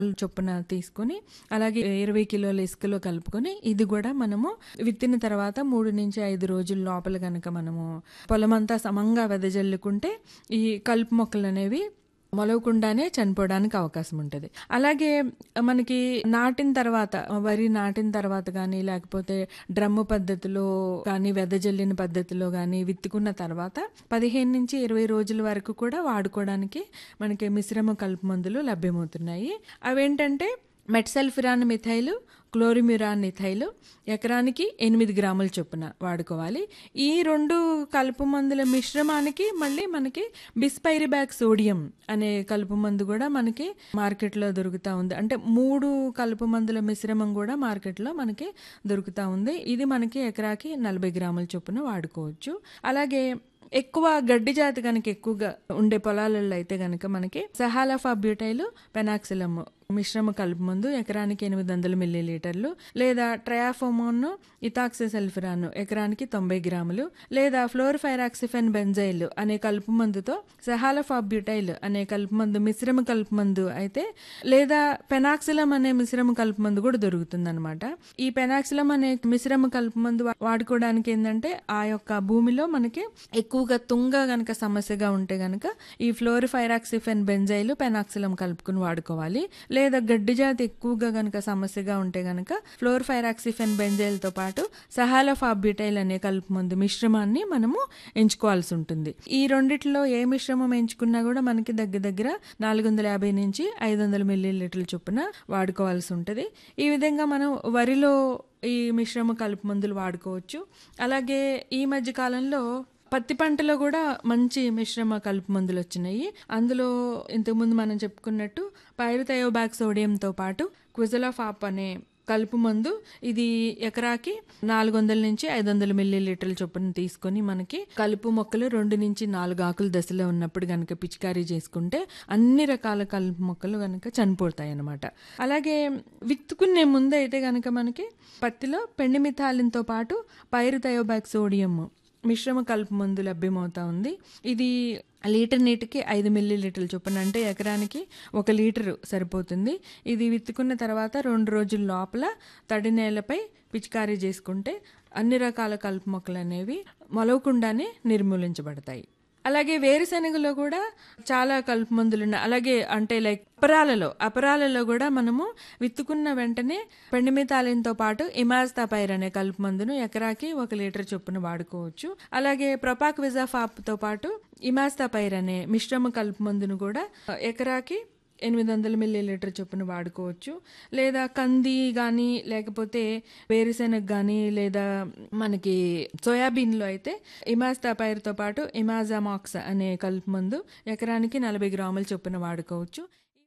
చొప్పున తీసుకొని అలాగే ఇరవై కిలోల ఇసుకలో కలుపుకొని ఇది కూడా మనము విత్తిన తర్వాత మూడు నుంచి ఐదు రోజుల లోపల కనుక మనము పొలమంతా సమంగా వెదజల్లుకుంటే ఈ కలుపు మొక్కలు అనేవి మొలవకుండానే చనిపోవడానికి అవకాశం ఉంటుంది అలాగే మనకి నాటిన తర్వాత వరి నాటిన తర్వాత కానీ లేకపోతే డ్రమ్ము పద్ధతిలో కానీ వెదజల్లిన పద్ధతిలో కానీ విత్తుకున్న తర్వాత పదిహేను నుంచి ఇరవై రోజుల వరకు కూడా వాడుకోవడానికి మనకి మిశ్రమ కలుపు మందులు లభ్యమవుతున్నాయి అవేంటంటే మెట్సల్ఫిరాన్ మిథైలు క్లోరిమ్యురాన్ ఇథైలు ఎకరానికి ఎనిమిది గ్రాముల చొప్పున వాడుకోవాలి ఈ రెండు కలుపు మందుల మిశ్రమానికి మళ్ళీ మనకి బిస్పైరిబ్యాక్ సోడియం అనే కలుపు మందు కూడా మనకి మార్కెట్లో దొరుకుతూ ఉంది అంటే మూడు కలుపు మందుల మిశ్రమం కూడా మార్కెట్లో మనకి దొరుకుతూ ఉంది ఇది మనకి ఎకరాకి నలభై గ్రాముల చొప్పున వాడుకోవచ్చు అలాగే ఎక్కువ గడ్డి జాతి కనుక ఎక్కువగా ఉండే పొలాలలో అయితే గనక మనకి సహాలఫా బ్యూటైలు పెనాక్సిలమ్ మిశ్రమ కలుపు మందు ఎకరానికి ఎనిమిది వందల మిల్లీ లీటర్లు లేదా ట్రయాఫోమోన్ ఇథాక్సిసల్ఫిరాన్ ఎకరానికి తొంభై గ్రాములు లేదా ఫ్లోర్ఫైరాక్సిఫెన్ బెంజైల్ అనే కలుపు మందుతో సహాలఫా బ్యూటైల్ అనే కలుపు మందు మిశ్రమ కలుపు మందు అయితే లేదా పెనాక్సిలం అనే మిశ్రమ కలుపు మందు కూడా దొరుకుతుందన్నమాట ఈ పెనాక్సిలం అనే మిశ్రమ కలుపు మందు వాడుకోవడానికి ఏంటంటే ఆ యొక్క భూమిలో మనకి ఎక్కువగా తుంగ గనక సమస్యగా ఉంటే గనక ఈ ఫ్లోరిఫైరాక్సిఫెన్ బెంజైల్ పెనాక్సిలం కలుపుకుని వాడుకోవాలి లేదా గడ్డి జాతి ఎక్కువగా గనక సమస్యగా ఉంటే గనక ఫ్లోర్ఫైరాక్సిఫెన్ బెంజైల్తో పాటు సహాలఫాబ్యూటైల్ అనే కలుపు మందు మిశ్రమాన్ని మనము ఎంచుకోవాల్సి ఉంటుంది ఈ రెండిట్లో ఏ మిశ్రమం ఎంచుకున్నా కూడా మనకి దగ్గర దగ్గర నాలుగు వందల యాభై నుంచి ఐదు వందల మిల్లీ లీటర్ల చొప్పున వాడుకోవాల్సి ఉంటుంది ఈ విధంగా మనం వరిలో ఈ మిశ్రమ కలుపు మందులు వాడుకోవచ్చు అలాగే ఈ మధ్య కాలంలో పత్తి పంటలో కూడా మంచి మిశ్రమ కలుపు మందులు వచ్చినాయి అందులో ఇంతకుముందు మనం చెప్పుకున్నట్టు పైరుథయోబాక్ సోడియంతో పాటు క్విజలాఫాప్ అనే కలుపు మందు ఇది ఎకరాకి నాలుగు వందల నుంచి ఐదు వందల మిల్లీ లీటర్ల చొప్పున తీసుకొని మనకి కలుపు మొక్కలు రెండు నుంచి నాలుగు ఆకుల దశలో ఉన్నప్పుడు గనక పిచికారీ చేసుకుంటే అన్ని రకాల కలుపు మొక్కలు గనక చనిపోతాయి అన్నమాట అలాగే విత్తుకునే ముందు అయితే గనక మనకి పత్తిలో పెండిమిథాలిన్తో పాటు పైరుథయోబాక్ సోడియం మిశ్రమ కలుపు మందు లభ్యమవుతా ఉంది ఇది లీటర్ నీటికి ఐదు మిల్లీ లీటర్ల చొప్పున అంటే ఎకరానికి ఒక లీటరు సరిపోతుంది ఇది విత్తుకున్న తర్వాత రెండు రోజుల లోపల తడి నేలపై పిచికారీ చేసుకుంటే అన్ని రకాల కలుపు మొక్కలు అనేవి మొలవకుండానే నిర్మూలించబడతాయి అలాగే వేరుశనగలో కూడా చాలా కలుపు మందులు ఉన్నాయి అలాగే అంటే లైక్ అపరాలలో అపరాలలో కూడా మనము విత్తుకున్న వెంటనే పెండిమితాలిన్తో పాటు ఇమాజ్తాపైర్ అనే కలుపు మందును ఎకరాకి ఒక లీటర్ చొప్పున వాడుకోవచ్చు అలాగే ప్రొపాక్ విజాఫాప్తో పాటు ఇమాజ్తాపైర్ అనే మిశ్రమ కలుపు మందును కూడా ఎకరాకి ఎనిమిది వందల మిల్లీ లీటర్ చొప్పున వాడుకోవచ్చు లేదా కంది కానీ లేకపోతే వేరుశెనగ కానీ లేదా మనకి సోయాబీన్లో అయితే ఇమాస్తాపైర్తో పాటు ఇమాజామాక్స్ అనే కలుపు మందు ఎకరానికి నలభై గ్రాముల చొప్పున వాడుకోవచ్చు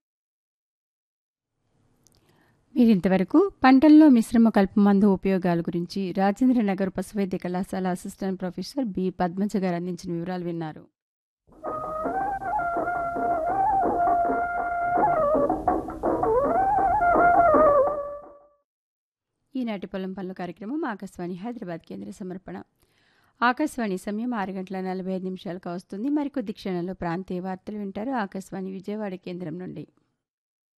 మీరు ఇంతవరకు పంటల్లో మిశ్రమ కలుపు మందు ఉపయోగాల గురించి రాజేంద్రనగర్ పశువైద్య కళాశాల అసిస్టెంట్ ప్రొఫెసర్ బి పద్మజ గారు అందించిన వివరాలు విన్నారు ఈనాటి పొలం పనుల కార్యక్రమం ఆకాశవాణి హైదరాబాద్ కేంద్ర సమర్పణ ఆకాశవాణి సమయం ఆరు గంటల నలభై ఐదు నిమిషాలకు వస్తుంది మరికొద్ది క్షణంలో ప్రాంతీయ వార్తలు వింటారు ఆకాశవాణి విజయవాడ కేంద్రం నుండి